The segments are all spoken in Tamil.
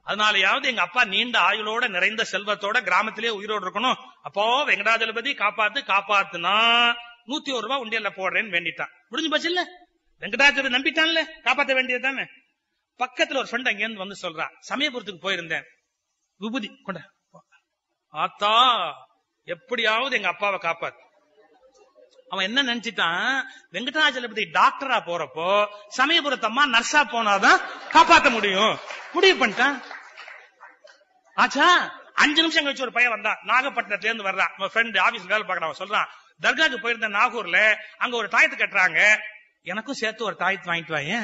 அதனாலயாவது எங்க அப்பா நீண்ட ஆயுளோட நிறைந்த செல்வத்தோட கிராமத்திலே உயிரோடு இருக்கணும் அப்போ வெங்கடாஜலபதி காப்பாத்து காப்பாத்துனா நூத்தி ஒரு ரூபாய் உண்டியல்ல போடுறேன்னு வேண்டிட்டான் முடிஞ்சு போச்சு இல்ல வெங்கடாஜலபதி நம்பிட்டான்ல காப்பாத்த வேண்டியது தானே பக்கத்துல ஒரு ஃப்ரெண்ட் அங்கேருந்து வந்து சொல்றான் சமயபுரத்துக்கு போயிருந்தேன் விபூதி கொண்ட ஆத்தா எப்படியாவது எங்க அப்பாவை காப்பாத்து அவன் என்ன நினைச்சிட்டான் வெங்கடாஜலபதி டாக்டரா போறப்போ சமயபுரத்தம்மா நர்ஸா போனாதான் காப்பாத்த முடியும் முடிவு பண்ணிட்டான் ஆச்சா அஞ்சு நிமிஷம் கழிச்சு ஒரு பையன் வந்தான் நாகப்பட்டினத்துல இருந்து வர்றான் அவன் ஃப்ரெண்ட் ஆபீஸ்ல வேலை பார்க்கறான் அவன் சொல்றான் தர்காக்கு போயிருந்த நாகூர்ல அங்க ஒரு தாயத்து கட்டுறாங்க எனக்கும் சேர்த்து ஒரு தாயத்து வாங்கிட்டு வாயேன்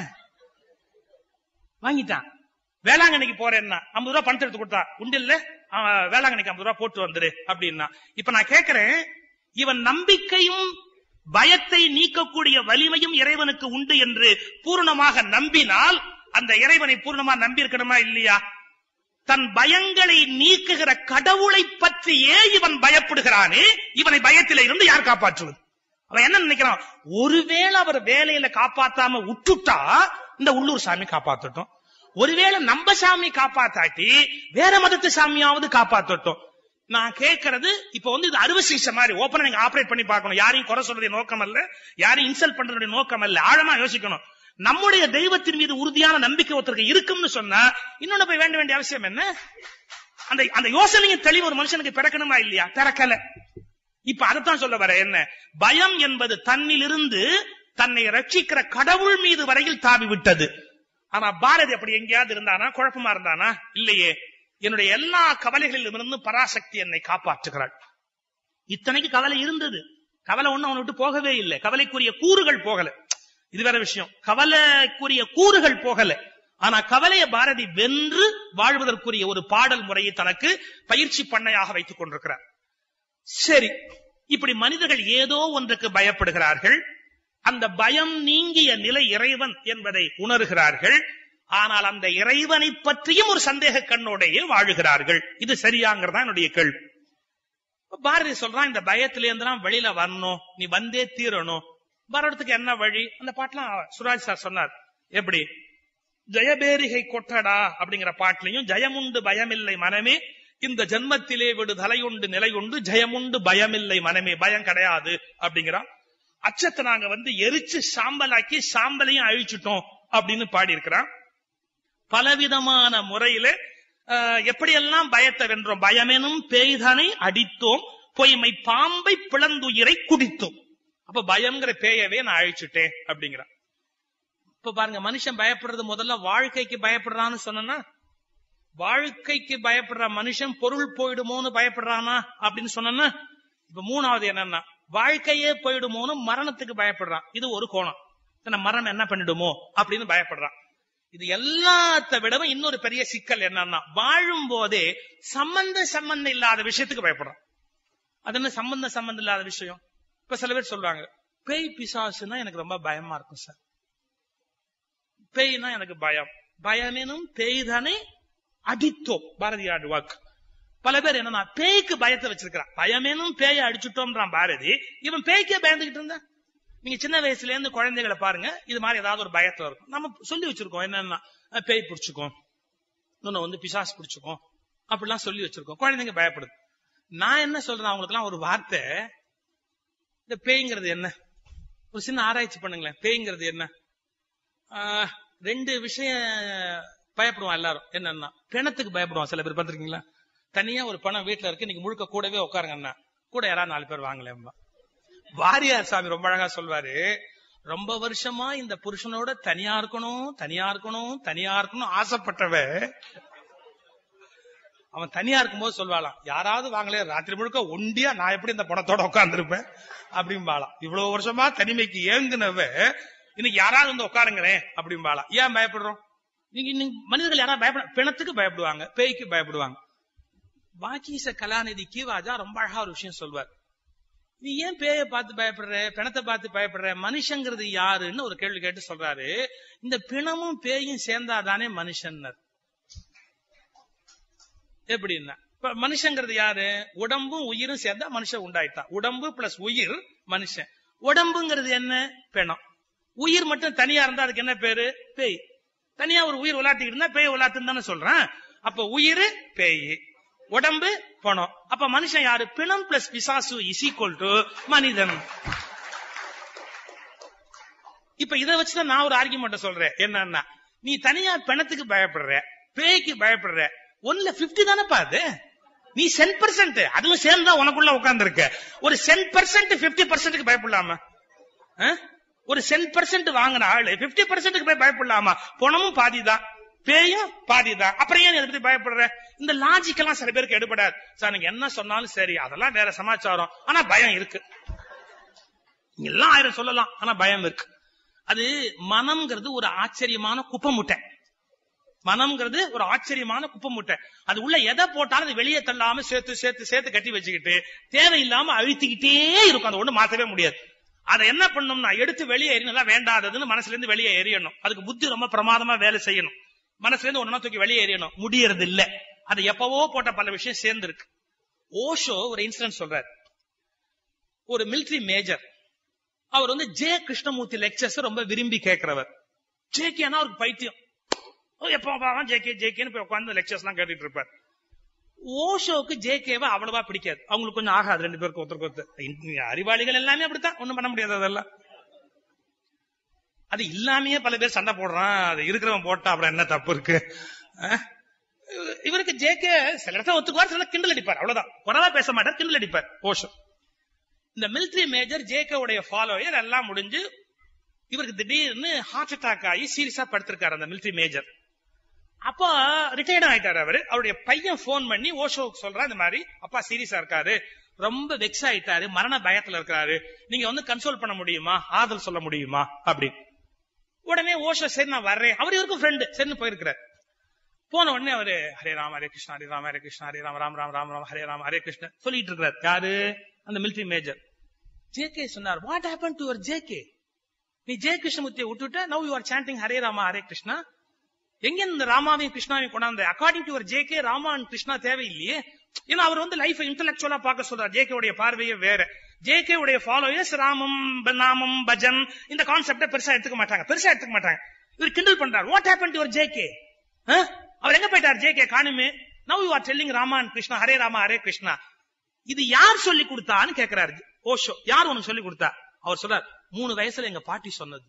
வாங்கிட்டான் வேளாங்கண்ணிக்கு போறேன்னா ஐம்பது ரூபாய் பணத்தை எடுத்து கொடுத்தா உண்டு இல்ல வேளாங்கண்ணிக்கு ஐம்பது ரூபாய் போட்டு வந்துரு அப்படின்னா இப்ப நான் கேக்குறேன் இவன் நம்பிக்கையும் பயத்தை நீக்கக்கூடிய வலிமையும் இறைவனுக்கு உண்டு என்று பூர்ணமாக நம்பினால் அந்த இறைவனை பூர்ணமா நம்பி இருக்கணுமா இல்லையா தன் பயங்களை நீக்குகிற கடவுளை பற்றியே இவன் பயப்படுகிறானே இவனை பயத்தில இருந்து யார் காப்பாற்றுவது அவன் என்ன நினைக்கிறான் ஒருவேளை அவர் வேலையில காப்பாத்தாம விட்டுட்டா இந்த உள்ளூர் சாமி காப்பாத்தட்டும் ஒருவேளை நம்ம சாமி காப்பாத்தாட்டி வேற மதத்து சாமியாவது காப்பாத்தட்டும் நான் கேட்கறது இப்ப வந்து இது அறுவை சிகிச்சை மாதிரி ஓப்பனா நீங்க ஆபரேட் பண்ணி பார்க்கணும் யாரையும் குறை சொல்றதுடைய நோக்கம் அல்ல யாரையும் இன்சல்ட் பண்றதுடைய நோக்கம் அல்ல ஆழமா யோசிக்கணும் நம்முடைய தெய்வத்தின் மீது உறுதியான நம்பிக்கை ஒருத்தருக்கு இருக்கும்னு சொன்னா இன்னொன்னு போய் வேண்ட வேண்டிய அவசியம் என்ன அந்த அந்த யோசனையின் தெளிவு ஒரு மனுஷனுக்கு பிறக்கணுமா இல்லையா பிறக்கல இப்ப அதைத்தான் சொல்ல வர என்ன பயம் என்பது தன்னிலிருந்து தன்னை ரட்சிக்கிற கடவுள் மீது வரையில் தாவி விட்டது ஆனா பாரதி அப்படி எங்கேயாவது இருந்தானா குழப்பமா இருந்தானா இல்லையே என்னுடைய எல்லா கவலைகளிலும் இருந்து பராசக்தி என்னை காப்பாற்றுகிறாள் இத்தனைக்கு கவலை இருந்தது கவலை ஒண்ணு அவனை விட்டு போகவே இல்லை கவலைக்குரிய கூறுகள் போகல இது வேற விஷயம் கவலைக்குரிய கூறுகள் போகல ஆனா கவலைய பாரதி வென்று வாழ்வதற்குரிய ஒரு பாடல் முறையை தனக்கு பயிற்சி பண்ணையாக வைத்துக் கொண்டிருக்கிறார் சரி இப்படி மனிதர்கள் ஏதோ ஒன்றுக்கு பயப்படுகிறார்கள் அந்த பயம் நீங்கிய நிலை இறைவன் என்பதை உணர்கிறார்கள் ஆனால் அந்த இறைவனை பற்றியும் ஒரு சந்தேக கண்ணோடையே வாழுகிறார்கள் இது சரியாங்கிறதா என்னுடைய கேள்வி பாரதி சொல்றான் இந்த பயத்தில இருந்தெல்லாம் வெளியில வரணும் நீ வந்தே தீரணும் வர்றதுக்கு என்ன வழி அந்த பாட்டுலாம் சுராஜ் சார் சொன்னார் எப்படி ஜெயபேரிகை கொட்டடா அப்படிங்கிற பாட்டிலையும் ஜெயமுண்டு பயமில்லை மனமே இந்த ஜென்மத்திலே விடு தலையுண்டு நிலையுண்டு ஜெயமுண்டு பயமில்லை மனமே பயம் கிடையாது அப்படிங்கிறான் அச்சத்தை நாங்க வந்து எரிச்சு சாம்பலாக்கி சாம்பலையும் அழிச்சிட்டோம் அப்படின்னு பாடி இருக்கிறான் பலவிதமான முறையில எப்படியெல்லாம் பயத்தை வென்றோம் பயமெனும் பேய்தனை அடித்தோம் பொய்மை பாம்பை பிளந்துயிரை குடித்தோம் அப்ப பயம்ங்கிற பேயவே நான் அழிச்சுட்டேன் அப்படிங்கிறான் இப்ப பாருங்க மனுஷன் பயப்படுறது முதல்ல வாழ்க்கைக்கு பயப்படுறான்னு சொன்னா வாழ்க்கைக்கு பயப்படுற மனுஷன் பொருள் போயிடுமோன்னு பயப்படுறானா அப்படின்னு சொன்னா இப்ப மூணாவது என்னன்னா வாழ்க்கையே போயிடுமோன்னு மரணத்துக்கு பயப்படுறான் இது ஒரு கோணம் மரணம் என்ன பண்ணிடுமோ அப்படின்னு பயப்படுறான் இது எல்லாத்த விடவும் இன்னொரு பெரிய சிக்கல் என்னன்னா வாழும் போதே சம்பந்த சம்பந்தம் இல்லாத விஷயத்துக்கு பயப்படுறான் அது என்ன சம்பந்த சம்பந்தம் இல்லாத விஷயம் இப்ப சில பேர் சொல்றாங்க பேய் பிசாசுன்னா எனக்கு ரொம்ப பயமா இருக்கும் சார் பேய்னா எனக்கு பயம் பயமெனும் பேய்தானே அடித்தோம் பாரதியார் வாக்கு பல பேர் என்னன்னா பேய்க்கு பயத்தை வச்சிருக்கிறான் பயமேனும் பேயை அடிச்சுட்டோம்ன்றான் பாரதி இவன் பேய்க்கே பயந்துகிட்டு இருந்தா நீங்க சின்ன வயசுல இருந்து குழந்தைகளை பாருங்க இது மாதிரி ஏதாவது ஒரு பயத்துல இருக்கும் நம்ம சொல்லி வச்சிருக்கோம் என்னன்னா பேய் பிடிச்சுக்கும் இன்னொன்னு வந்து பிசாஸ் பிடிச்சுக்கும் அப்படிலாம் சொல்லி வச்சிருக்கோம் குழந்தைங்க பயப்படுது நான் என்ன சொல்றேன் அவங்களுக்கு எல்லாம் ஒரு வார்த்தை இந்த பேய்ங்கிறது என்ன ஒரு சின்ன ஆராய்ச்சி பண்ணுங்களேன் பேய்ங்கிறது என்ன ரெண்டு விஷயம் பயப்படுவான் எல்லாரும் என்னன்னா பிணத்துக்கு பயப்படுவான் சில பேர் பார்த்திருக்கீங்களா தனியா ஒரு பணம் வீட்டுல இருக்கு நீங்க முழுக்க கூடவே உட்காருங்க கூட யாராவது நாலு பேர் வாங்கலேம்பா வாரியார் சாமி ரொம்ப அழகா சொல்வாரு ரொம்ப வருஷமா இந்த புருஷனோட தனியா இருக்கணும் தனியா இருக்கணும் தனியா இருக்கணும் ஆசைப்பட்டவ அவன் தனியா இருக்கும்போது சொல்வாளாம் யாராவது வாங்கலே ராத்திரி முழுக்க ஒண்டியா நான் எப்படி இந்த பணத்தோட உட்காந்துருப்பேன் அப்படிம்பாளாம் இவ்வளவு வருஷமா தனிமைக்கு ஏங்குனவ இன்னைக்கு யாராவது வந்து உட்காருங்களேன் அப்படிம்பாளாம் ஏன் பயப்படுறோம் நீங்க இன்னைக்கு மனிதர்கள் யாராவது பயப்பட பிணத்துக்கு பயப்படுவாங்க பேய்க்கு பயப்படுவாங்க வாக்கீச கலாநிதி கீவாஜா ரொம்ப அழகா ஒரு விஷயம் சொல்வார் நீ ஏன் பேய பார்த்து பயப்படுற பிணத்தை பார்த்து பயப்படுற மனுஷங்கிறது யாருன்னு ஒரு கேள்வி கேட்டு சொல்றாரு இந்த பிணமும் பேயும் சேர்ந்தாதானே மனுஷன்னர் எப்படின்னா இப்ப மனுஷங்கிறது யாரு உடம்பும் உயிரும் சேர்ந்தா மனுஷன் உண்டாயிட்டான் உடம்பு பிளஸ் உயிர் மனுஷன் உடம்புங்கிறது என்ன பிணம் உயிர் மட்டும் தனியா இருந்தா அதுக்கு என்ன பேரு பேய் தனியா ஒரு உயிர் விளாட்டிட்டு இருந்தா பேய் விளாட்டுன்னு தானே சொல்றேன் அப்ப உயிர் பேய் உடம்பு பணம் அப்ப மனுஷன் யாரு பிணம் பிளஸ் பிசாசு இஸ் ஈக்குவல் டு மனிதன் இப்ப இத வச்சுதான் நான் ஒரு ஆர்குமெண்ட் சொல்றேன் என்னன்னா நீ தனியா பிணத்துக்கு பயப்படுற பேய்க்கு பயப்படுற ஒன்ல பிப்டி தானேப்பா அது நீ சென் பர்சன்ட் அதுவும் சேர்ந்தா உனக்குள்ள உட்கார்ந்து இருக்க ஒரு சென் பர்சன்ட் பிப்டி பர்சன்ட்க்கு பயப்படலாமா ஆ? ஒரு சென் பர்சன்ட் வாங்கின ஆளு பிப்டி பர்சன்ட்க்கு போய் பயப்படலாமா பணமும் பாதி தான் பேயும் பாதி தான் அப்புறம் ஏன் இதை பத்தி பயப்படுற இந்த லாஜிக் எல்லாம் சில பேருக்கு எடுபடாது சார் நீங்க என்ன சொன்னாலும் சரி அதெல்லாம் வேற சமாச்சாரம் ஆனா பயம் இருக்கு எல்லாம் ஆயிரம் சொல்லலாம் ஆனா பயம் இருக்கு அது மனம்ங்கிறது ஒரு ஆச்சரியமான குப்பை முட்டை மனம்ங்கிறது ஒரு ஆச்சரியமான குப்பை முட்டை அது உள்ள எதை போட்டாலும் அது வெளியே தள்ளாம சேர்த்து சேர்த்து சேர்த்து கட்டி வச்சுக்கிட்டு தேவையில்லாம அழுத்திக்கிட்டே இருக்கும் அதை ஒண்ணு மாத்தவே முடியாது அதை என்ன பண்ணணும்னா எடுத்து வெளியே எறியணும் வேண்டாததுன்னு மனசுல இருந்து வெளியே எறியணும் அதுக்கு புத்தி ரொம்ப பிரமாதமா வேலை செய்யணும் மனசுல இருந்து ஒன்னா தூக்கி வெளியே எறியணும் முடியறது இல்ல அது எப்பவோ போட்ட பல விஷயம் சேர்ந்து இருக்கு ஓஷோ ஒரு இன்சிடென்ட் சொல்றாரு ஒரு மிலிட்டரி மேஜர் அவர் வந்து ஜே கிருஷ்ணமூர்த்தி லெக்சர்ஸ் ரொம்ப விரும்பி கேட்கிறவர் ஜேகேனா அவருக்கு பைத்தியம் ஓ, எப்ப பார்த்தாலும் ஜேகே ஜேகேன்னு போய் உட்கார்ந்து லெக்சர்ஸ் எல்லாம் கேட்டுட்டு இருப்பார் ஓஷோக்கு ஜேகேவை அவ்வளவா பிடிக்காது அவங்களுக்கு கொஞ்சம் ஆகாது ரெண்டு பேருக்கு ஒருத்தருக்கு ஒருத்தர் இந்த அறிவாளிகள் எல்லாமே அப்படித்தான் ஒண்ணும் பண்ண முடியாது அதெல்லாம் அது இல்லாமயே பல பேர் சண்டை போடுறான் அது இருக்கிறவன் போட்டா அப்புறம் என்ன தப்பு இருக்கு அஹ்? இவருக்கு ஜேகே சில இடத்துல ஒத்துக்குவார் சில இடத்துல கிண்டல் அடிப்பார் அவ்வளவுதான் குறவா பேச மாட்டார் கிண்டல் அடிப்பார் ஓஷோ இந்த மிலிட்டரி மேஜர் ஜேகே உடைய ஃபாலோயர் எல்லாம் முடிஞ்சு இவருக்கு திடீர்னு ஹார்ட் அட்டாக் ஆகி சீரியஸா படுத்திருக்காரு அந்த மிலிட்டரி மேஜர் அப்போ ரிட்டையர்ட் ஆயிட்டாரு அவரு அவருடைய பையன் போன் பண்ணி ஓஷோவுக்கு சொல்றா இந்த மாதிரி அப்பா சீரியஸா இருக்காரு ரொம்ப வெக்ஸ் ஆயிட்டாரு மரண பயத்துல இருக்காரு நீங்க வந்து கன்சோல் பண்ண முடியுமா ஆதல் சொல்ல முடியுமா அப்படின்னு உடனே ஓஷோ சரி நான் வர்றேன் அவர் இவருக்கும் ஃப்ரெண்டு சரின்னு போயிருக்கிறார் போன உடனே அவரு ஹரே ராம் ஹரே கிருஷ்ணா ஹரே ராம் ஹரே கிருஷ்ணா ஹரே ராம் ராம் ராம் ராம் ராம் ஹரே ராம் ஹரே கிருஷ்ணா சொல்லிட்டு இருக்கிறார் யாரு அந்த மிலிட்டரி மேஜர் ஜேகே சொன்னார் what happen to your JK நீ ஜெய கிருஷ்ணமூர்த்தியை விட்டுட்ட now you are chanting Hare Rama Hare Krishna எங்க இந்த ராமாவையும் கிருஷ்ணாவையும் கொண்டாந்த according to your JK Rama and Krishna தேவையில்லையே ஏன்னா அவர் வந்து லைஃப் இன்டெலக்சுவலா பார்க்க சொல்றார் ஜேகே உடைய பார்வையே வேற ஜேகே உடைய ஃபாலோயர்ஸ் ராமம் ப- நாமம் பஜன் இந்த கான்செப்ட பெருசா எடுத்துக்க மாட்டாங்க பெருசா எடுத்துக்க மாட்டாங்க இவர் கிண்டல் பண்றார் what happen to your JK அவர் எங்க போயிட்டார் ஜேகே காணுமே now you are telling Rama and Krishna Hare Rama Hare Krishna இது யார் சொல்லி கொடுத்தான்னு கேக்குறாரு ஓஷோ யார் உனக்கு சொல்லி கொடுத்தா அவர் சொல்றார் மூணு வயசுல எங்க பாட்டி சொன்னது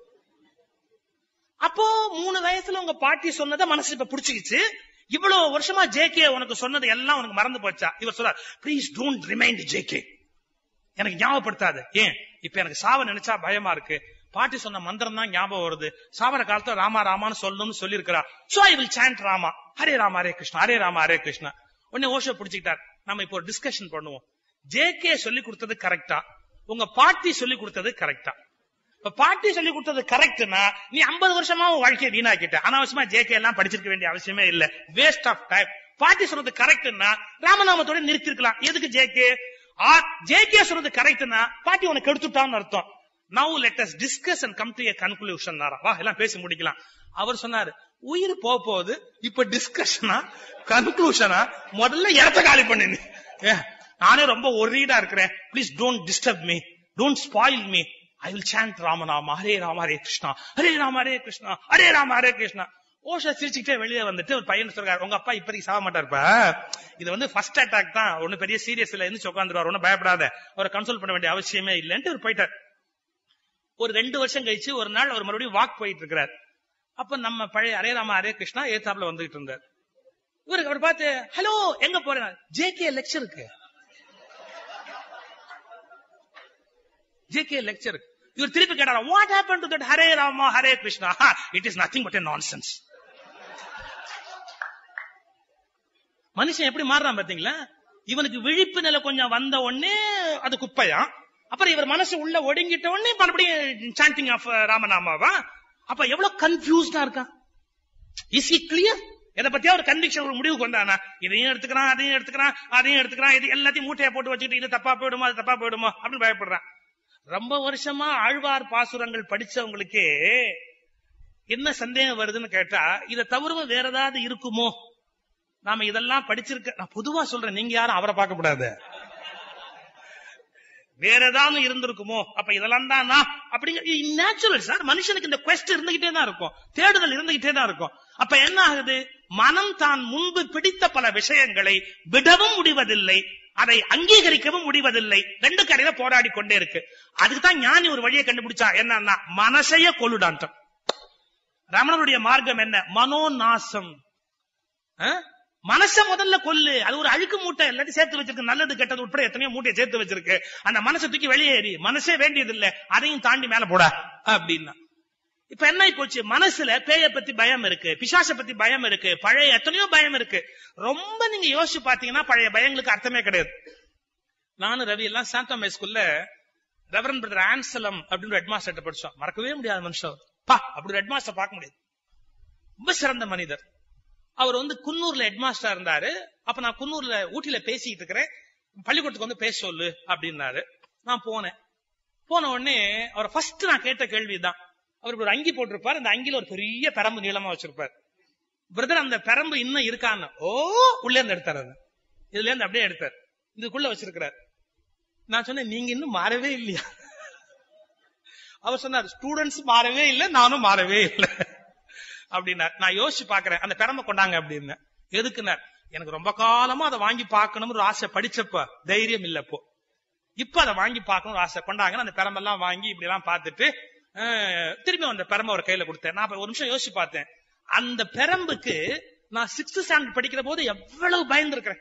அப்போ மூணு வயசுல உங்க பாட்டி சொன்னதை மனசு இப்ப புடிச்சுக்கிச்சு இவ்வளவு வருஷமா ஜேகே உனக்கு சொன்னது எல்லாம் உனக்கு மறந்து போச்சா இவர் சொல்றார் ப்ளீஸ் டோன்ட் ரிமைண்ட் ஜேகே எனக்கு ஞாபகப்படுத்தாது ஏன் இப்ப எனக்கு சாவ நினைச்சா பயமா இருக்கு பாட்டி சொன்ன மந்திரம் தான் ஞாபகம் வருது சாவர காலத்துல ராமா ராமான்னு சொல்லணும்னு சொல்லி இருக்கிறா so I will chant Rama Hare Rama Hare Krishna Hare Rama Hare Krishna உடனே ஓஷோ பிடிச்சுக்கிட்டார் நம்ம இப்போ ஒரு டிஸ்கஷன் பண்ணுவோம் ஜேகே சொல்லி கொடுத்தது கரெக்டா உங்க பாட்டி சொல்லி கொடுத்தது கரெக்டா இப்ப பாட்டி சொல்லி கொடுத்தது கரெக்ட்னா நீ 50 வருஷமா உன் வாழ்க்கையை வீணாக்கிட்ட அனாவசியமா ஜேகே எல்லாம் படிச்சிருக்க வேண்டிய அவசியமே இல்ல வேஸ்ட் ஆஃப் டைம் பாட்டி சொல்றது கரெக்ட்னா ராமநாமத்தோட நிறுத்திருக்கலாம் எதுக்கு ஜேகே ஜேகே சொல்றது கரெக்ட்னா பாட்டி உனக்கு எடுத்துட்டான்னு அர்த்தம் now let us discuss and come to a conclusion வா எல்லாம் பேசி முடிக்கலாம் அவர் சொன்னாரு உயிர் போக போகுது இப்ப டிஸ்கஷனா கன்க்ளூஷனா முதல்ல இடத்த காலி பண்ணு நீ. ஏ, நானே ரொம்ப ஒரீடா இருக்கிறேன் please don't disturb me don't spoil me I will chant ராமநாம ஹரே ராம ஹரே கிருஷ்ணா ஹரே ராம ஹரே கிருஷ்ணா ஹரே ராம ஹரே கிருஷ்ணா ஓஷா சிரிச்சுக்கிட்டே வெளியே வந்துட்டு ஒரு பையன் சொல்றாரு உங்க அப்பா இப்போதைக்கு சாக மாட்டாருப்பா இது வந்து ஃபர்ஸ்ட் அட்டாக் தான் ஒண்ணு பெரிய சீரியஸ் இல்ல இருந்து உட்காந்துருவார் ஒன்னும் பயப்படாத அவரை கன்சோல் பண்ண வேண்டிய அவசியமே இல்லைன்ட்டு அவர் போயிட்டார் ஒரு ரெண்டு வருஷம் கழிச்சு ஒரு நாள் அவர் மறுபடியும் வாக் போயிட்டு இருக்கிறார் அப்ப நம்ம பழைய ஹரே ராம ஹரே கிருஷ்ணா ஏத்தாப்புல வந்துகிட்டு இருந்தார் இவருக்கு அவர் பார்த்து ஹலோ எங்க போறேன் ஜேகே லெக்சருக்கு ஜேகே லெக்சர் இவர் திருப்பி கேட்டாரா what happen to that Hare Rama Hare Krishna it is nothing but nonsense மனுஷன் எப்படி மாறுறான் பாத்தீங்களா இவனுக்கு விழிப்பு நிலை கொஞ்சம் வந்த உடனே அது குப்பையா அப்புறம் இவர் மனசு உள்ள ஒடுங்கிட்ட உடனே மறுபடியும் சாண்டிங் ஆஃப் ராமநாமாவா அப்ப எவ்வளவு கன்ஃபியூஸ்டா இருக்கான் இஸ் இ கிளியர் எதை பத்தியா ஒரு கன்விக்ஷன் ஒரு முடிவுக்கு வந்தானா இதையும் எடுத்துக்கிறான் அதையும் எடுத்துக்கிறான் அதையும் எடுத்துக்கிறான் இது எல்லாத்தையும் மூட்டையை போட்டு வச்சுக்கிட்டு இது தப்பா போயிடுமோ அது தப்பா போயிடுமோ அப்படின்னு பயப்படுறான் ரொம்ப வருஷமா ஆழ்வார் பாசுரங்கள் படிச்சவங்களுக்கே என்ன சந்தேகம் வருதுன்னு கேட்டா இதை தவிர வேற ஏதாவது இருக்குமோ நாம இதெல்லாம் படிச்சிருக்க நான் பொதுவா சொல்றேன் நீங்க யாரும் அவரை பார்க்க கூடாது வேற ஏதாவது இருந்திருக்குமோ அப்ப இதெல்லாம் தான் அப்படிங்கிற நேச்சுரல் சார் மனுஷனுக்கு இந்த quest இருந்துகிட்டே தான் இருக்கும் தேடுதல் இருந்துகிட்டே தான் இருக்கும் அப்ப என்ன ஆகுது மனம் தான் முன்பு பிடித்த பல விஷயங்களை விடவும் முடிவதில்லை அதை அங்கீகரிக்கவும் முடிவதில்லை ரெண்டு கடையில போராடி கொண்டே இருக்கு அதுக்கு தான் ஞானி ஒரு வழியை கண்டுபிடிச்சா என்னன்னா மனசைய கொள்ளுடான்ட்டான் ரமணனுடைய மார்க்கம் என்ன மனோநாசம் அஹ்? மனச முதல்ல கொல்லு அது ஒரு அழுக்கு மூட்டை எல்லாத்தையும் சேர்த்து வச்சிருக்கு நல்லது கெட்டது உட்பட எத்தனையோ மூட்டையை சேர்த்து வச்சிருக்கு அந்த மனசை தூக்கி வெளியேறி மனசே வேண்டியது இல்ல அதையும் தாண்டி மேல போட அப்படின்னா இப்ப என்ன ஆயி போச்சு மனசுல பேய பத்தி பயம் இருக்கு பிசாச பத்தி பயம் இருக்கு பழைய எத்தனையோ பயம் இருக்கு ரொம்ப நீங்க யோசிச்சு பாத்தீங்கன்னா பழைய பயங்களுக்கு அர்த்தமே கிடையாது நானும் ரவி எல்லாம் சாந்தோமே ஸ்கூல்ல ரெவரன் பிரதர் ஆன்சலம் அப்படின்னு ஹெட் மாஸ்டர் படிச்சோம் மறக்கவே முடியாத மனுஷன் பா அப்படி ஹெட் மாஸ்டர் பார்க்க முடியாது ரொம்ப சிறந்த மனிதர் அவர் வந்து குன்னூர்ல ஹெட் மாஸ்டர் இருந்தாரு அப்ப நான் குன்னூர்ல ஊட்டியில பேசிட்டு இருக்கிறேன் பள்ளிக்கூடத்துக்கு வந்து பேச சொல்லு அப்படின்னாரு நான் போனேன் போன உடனே அவர் ஃபர்ஸ்ட் நான் கேட்ட கேள்விதான் அவர் ஒரு அங்கி போட்டிருப்பார் அந்த அங்கில ஒரு பெரிய பெரம்பு நீளமா வச்சிருப்பார் பிரதர் அந்த பெரம்பு இன்னும் இருக்கான்னு ஓ உள்ள இருந்து எடுத்தார் அது இதுல இருந்து அப்படியே எடுத்தார் இதுக்குள்ள வச்சிருக்கிறார் நான் சொன்னேன் நீங்க இன்னும் மாறவே இல்லையா அவர் சொன்னார் ஸ்டூடெண்ட்ஸ் மாறவே இல்லை நானும் மாறவே இல்லை அப்படின்னார் நான் யோசிச்சு பாக்குறேன் அந்த பெரம்ப கொண்டாங்க அப்படின்னு எதுக்குன்னார் எனக்கு ரொம்ப காலமா அதை வாங்கி பார்க்கணும்னு ஒரு ஆசை படிச்சப்ப தைரியம் இல்ல இப்போ இப்ப அதை வாங்கி பார்க்கணும்னு ஆசை கொண்டாங்க அந்த பெரம்பெல்லாம் வாங்கி இப்படி எல்லாம் பார்த்துட்டு அஹ், திரும்பி அந்த பெரம்ப ஒரு கையில கொடுத்தேன் நான் அப்ப ஒரு நிமிஷம் யோசிச்சு பார்த்தேன் அந்த பெரம்புக்கு நான் சிக்ஸ்த் ஸ்டாண்டர்ட் படிக்கிற போது எவ்வளவு பயந்துருக்கிறேன்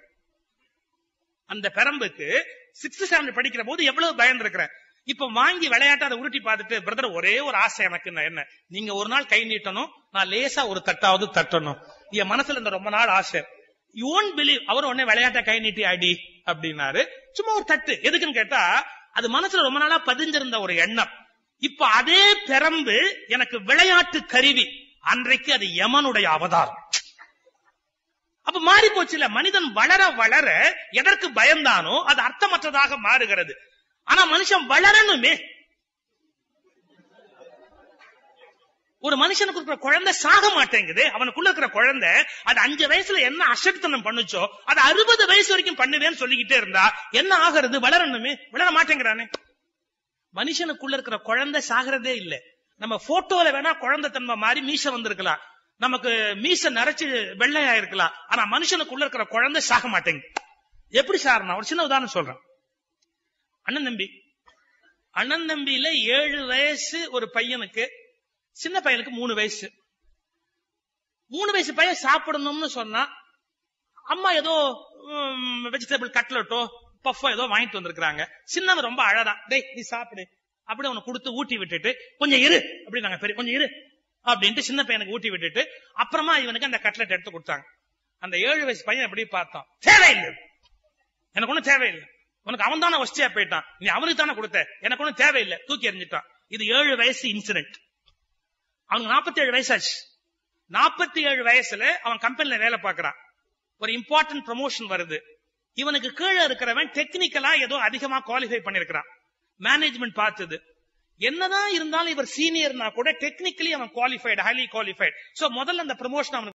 அந்த பெரம்புக்கு சிக்ஸ்த் ஸ்டாண்டர்ட் படிக்கிற போது எவ்வளவு பயந்துருக்கிறேன் இப்ப வாங்கி விளையாட்டு அதை உருட்டி பார்த்துட்டு பிரதர் ஒரே ஒரு ஆசை எனக்கு என்ன நீங்க ஒரு நாள் கை நீட்டணும் நான் லேசா ஒரு தட்டாவது தட்டணும் என் மனசுல இந்த ரொம்ப நாள் ஆசை யூ ஒன்ட் பிலீவ் அவர் உடனே விளையாட்ட கை நீட்டி அடி அப்படின்னாரு சும்மா ஒரு தட்டு எதுக்குன்னு கேட்டா அது மனசுல ரொம்ப நாளா பதிஞ்சிருந்த ஒரு எண்ணம் இப்ப அதே பெரம்பு எனக்கு விளையாட்டு கருவி அன்றைக்கு அது யமனுடைய அவதாரம் அப்ப மாறி போச்சுல மனிதன் வளர வளர எதற்கு பயந்தானோ அது அர்த்தமற்றதாக மாறுகிறது ஆனா மனுஷன் வளரணுமே ஒரு மனுஷனுக்கு இருக்கிற குழந்தை சாக மாட்டேங்குது அவனுக்குள்ள இருக்கிற குழந்தை அது அஞ்சு வயசுல என்ன அசட்டுத்தனம் பண்ணுச்சோ அது அறுபது வயசு வரைக்கும் பண்ணுவேன்னு சொல்லிக்கிட்டே இருந்தா என்ன ஆகிறது வளரணுமே வளர மாட்டேங்கிறானே மனுஷனுக்குள்ள இருக்கிற குழந்தை சாகிறதே இல்ல நம்ம போட்டோல வேணா குழந்தை தன்மை மாதிரி மீச வந்திருக்கலாம் நமக்கு மீச நரைச்சு வெள்ளையா இருக்கலாம் ஆனா மனுஷனுக்குள்ள இருக்கிற குழந்தை சாக மாட்டேங்குது எப்படி சார் நான் ஒரு சின்ன உதாரணம் சொல்றேன் அண்ணன் தம்பி அண்ணன் தம்பியில ஏழு வயசு ஒரு பையனுக்கு சின்ன பையனுக்கு மூணு வயசு மூணு வயசு பையன் சாப்பிடணும்னு சொன்னா அம்மா ஏதோ வெஜிடபிள் கட்லட்டோ பஃபோ ஏதோ வாங்கிட்டு வந்திருக்காங்க சின்னவன் ரொம்ப அழறான் டேய் நீ சாப்பிடு அப்படி அவனை கொடுத்து ஊட்டி விட்டுட்டு கொஞ்சம் இரு அப்படி நாங்க பெரிய கொஞ்சம் இரு அப்படின்ட்டு சின்ன பையனுக்கு ஊட்டி விட்டுட்டு அப்புறமா இவனுக்கு அந்த கட்லெட் எடுத்து கொடுத்தாங்க அந்த ஏழு வயசு பையன் எப்படி பார்த்தான் தேவையில்லை எனக்கு ஒண்ணும் தேவையில்லை உனக்கு அவன் தானே வசதியா போயிட்டான் நீ அவனுக்கு தானே கொடுத்த எனக்கு ஒண்ணும் தேவையில்லை தூக்கி எறிஞ்சிட்டான் இது ஏழு வயசு இன்சிடென்ட் அவனுக்கு நாற்பத்தி ஏழு வயசாச்சு நாற்பத்தி ஏழு வயசுல அவன் கம்பெனில வேலை பார்க்கறான் ஒரு இம்பார்ட்டன்ட் ப்ரமோஷன் வருது இவனுக்கு கீழே இருக்கிறவன் டெக்னிக்கலா ஏதோ அதிகமா குவாலிஃபை பண்ணிருக்கிறான் மேனேஜ்மெண்ட் பார்த்தது என்னதான் இருந்தாலும் இவர் சீனியர்னா கூட டெக்னிக்கலி அவன் குவாலிஃபைடு ஹைலி குவாலிஃபைடு சோ முதல்ல அந்த ப்ரமோஷன் அவனுக்கு